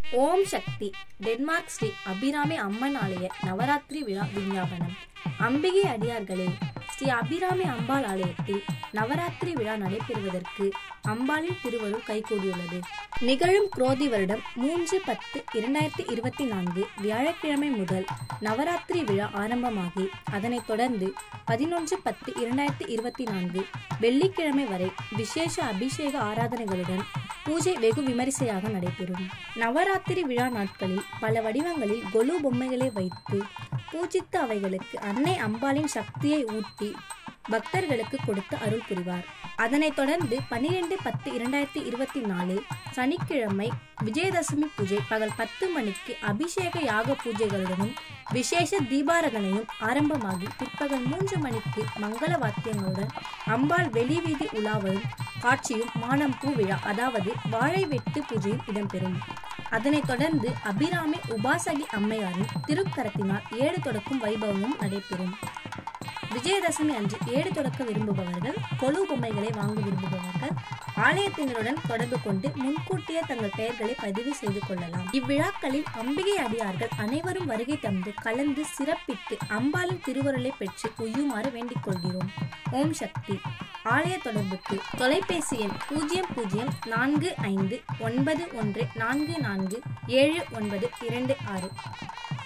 ஓம் Shakti Denmark Shri Abirami Amman ஆலய நவராத்திரி விழா விஞ்ஞாபனம் அம்பிகை அடியார்களே ஸ்ரீ அபிராமி அம்பாள் ஆலயத்தில் நவராத்திரி விழா நடைபெறுவதற்கு அம்பாளின் திருவருள் கைகூடியுள்ளது நிகழும் குரோதி வருடம் மூன்று பத்து இரண்டாயிரத்தி இருபத்தி நான்கு வியாழக்கிழமை முதல் நவராத்திரி விழா ஆரம்பமாகி அதனைத் தொடர்ந்து பதினொன்று பத்து இரண்டாயிரத்தி இருபத்தி நான்கு வெள்ளிக்கிழமை வரை விசேஷ அபிஷேக ஆராதனைகளுடன் பூஜை வெகு விமரிசையாக நடைபெறும் நவராத்திரி விழா நாட்களில் பல வடிவங்களில் கொலு பொம்மைகளை வைத்து பூஜித்து அவைகளுக்கு அன்னை அம்பாளின் சக்தியை ஊட்டி பக்தர்களுக்கு கொடுத்து அருள் புரிவார் அதனைத் தொடர்ந்து பன்னிரெண்டு பத்து இரண்டாயிரத்தி இருபத்தி நாலு சனிக்கிழமை விஜயதசமி பூஜை பகல் பத்து மணிக்கு அபிஷேக யாக பூஜைகளுடனும் விசேஷ தீபாரதனையும் ஆரம்பமாகி பிற்பகல் மூன்று மணிக்கு மங்கள வாத்தியங்களுடன் அம்பாள் வெளிவீதி உலாவரும் காட்சியும் மானம் பூ விழா அதாவது வாழை வெட்டு பூஜையும் இடம்பெறும் அதனைத் தொடர்ந்து அபிராமி உபாசகி அம்மையாரின் திருக்கரத்தினால் ஏடு தொடக்கும் வைபவமும் நடைபெறும் விஜயதசமி அன்று ஏடு தொடக்க விரும்புபவர்கள் கொலு பொம்மைகளை வாங்க விரும்புபவர்கள் ஆலயத்தினருடன் தொடர்பு கொண்டு முன்கூட்டியே தங்கள் பெயர்களை பதிவு செய்து கொள்ளலாம் இவ்விழாக்களில் அம்பிகை அடியார்கள் அனைவரும் வருகை தந்து கலந்து சிறப்பித்து அம்பாளின் திருவருளை பெற்று உய்யுமாறு வேண்டிக் கொள்கிறோம் ஓம் சக்தி ஆலய தொடர்புக்கு தொலைபேசி எண் பூஜ்ஜியம் பூஜ்ஜியம் நான்கு ஐந்து ஒன்பது ஒன்று நான்கு நான்கு ஏழு ஒன்பது இரண்டு ஆறு